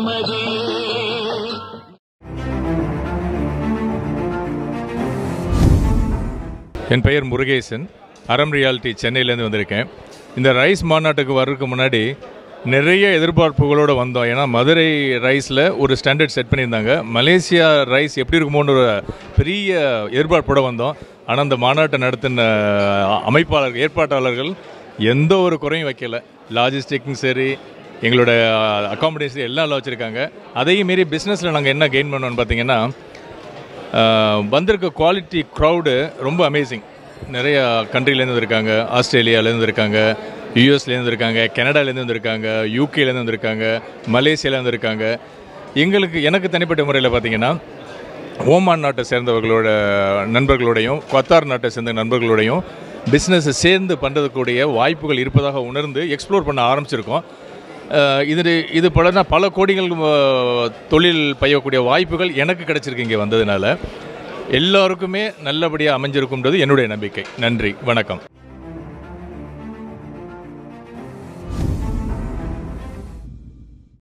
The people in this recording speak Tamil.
நிம்மதியே என் பெயர் முருகேசன் அறம் ரியாலிட்டி சென்னையிலேருந்து வந்திருக்கேன் இந்த ரைஸ் மாநாட்டுக்கு வர்றதுக்கு முன்னாடி நிறைய எதிர்பார்ப்புகளோடு வந்தோம் ஏன்னா மதுரை ரைஸில் ஒரு ஸ்டாண்டர்ட் செட் பண்ணியிருந்தாங்க மலேசியா ரைஸ் எப்படி இருக்குமோன்னு ஒரு பெரிய எதிர்பார்ப்போடு வந்தோம் ஆனால் அந்த மாநாட்டை நடத்தின அமைப்பாளர்கள் ஏற்பாட்டாளர்கள் எந்த ஒரு குறையும் வைக்கல லாஜிஸ்டிக்கும் சரி எங்களோட அக்காமடேஷன் எல்லாம் நல்லா வச்சுருக்காங்க அதையும் மீறி பிஸ்னஸில் நாங்கள் என்ன கெயின் பண்ணோம்னு பார்த்தீங்கன்னா ஆஹ் வந்திருக்க குவாலிட்டி க்ரௌடு ரொம்ப அமேசிங் நிறைய கண்ட்ரிலேருந்து இருக்காங்க ஆஸ்திரேலியாலேருந்து இருக்காங்க யூஎஸ்லேருந்து இருக்காங்க கனடாலேருந்து வந்திருக்காங்க யூகேலேருந்து வந்திருக்காங்க மலேசியாலேருந்து இருக்காங்க எங்களுக்கு எனக்கு தனிப்பட்ட முறையில் பார்த்தீங்கன்னா ஓமான் நாட்டை சேர்ந்தவர்களோட நண்பர்களோடையும் கத்தார் நாட்டை சேர்ந்த நண்பர்களோடையும் பிஸ்னஸை சேர்ந்து பண்ணுறதுக்கூடிய வாய்ப்புகள் இருப்பதாக உணர்ந்து எக்ஸ்ப்ளோர் பண்ண ஆரம்பிச்சிருக்கோம் அஹ் இது இது பலனா பல கோடிகள் அஹ், தொழில் பையக்கூடிய வாய்ப்புகள் எனக்கு கிடைச்சிருக்கு இங்கே வந்ததுனால எல்லாருக்குமே நல்லபடியாக அமைஞ்சிருக்கும்ன்றது என்னுடைய நம்பிக்கை நன்றி வணக்கம்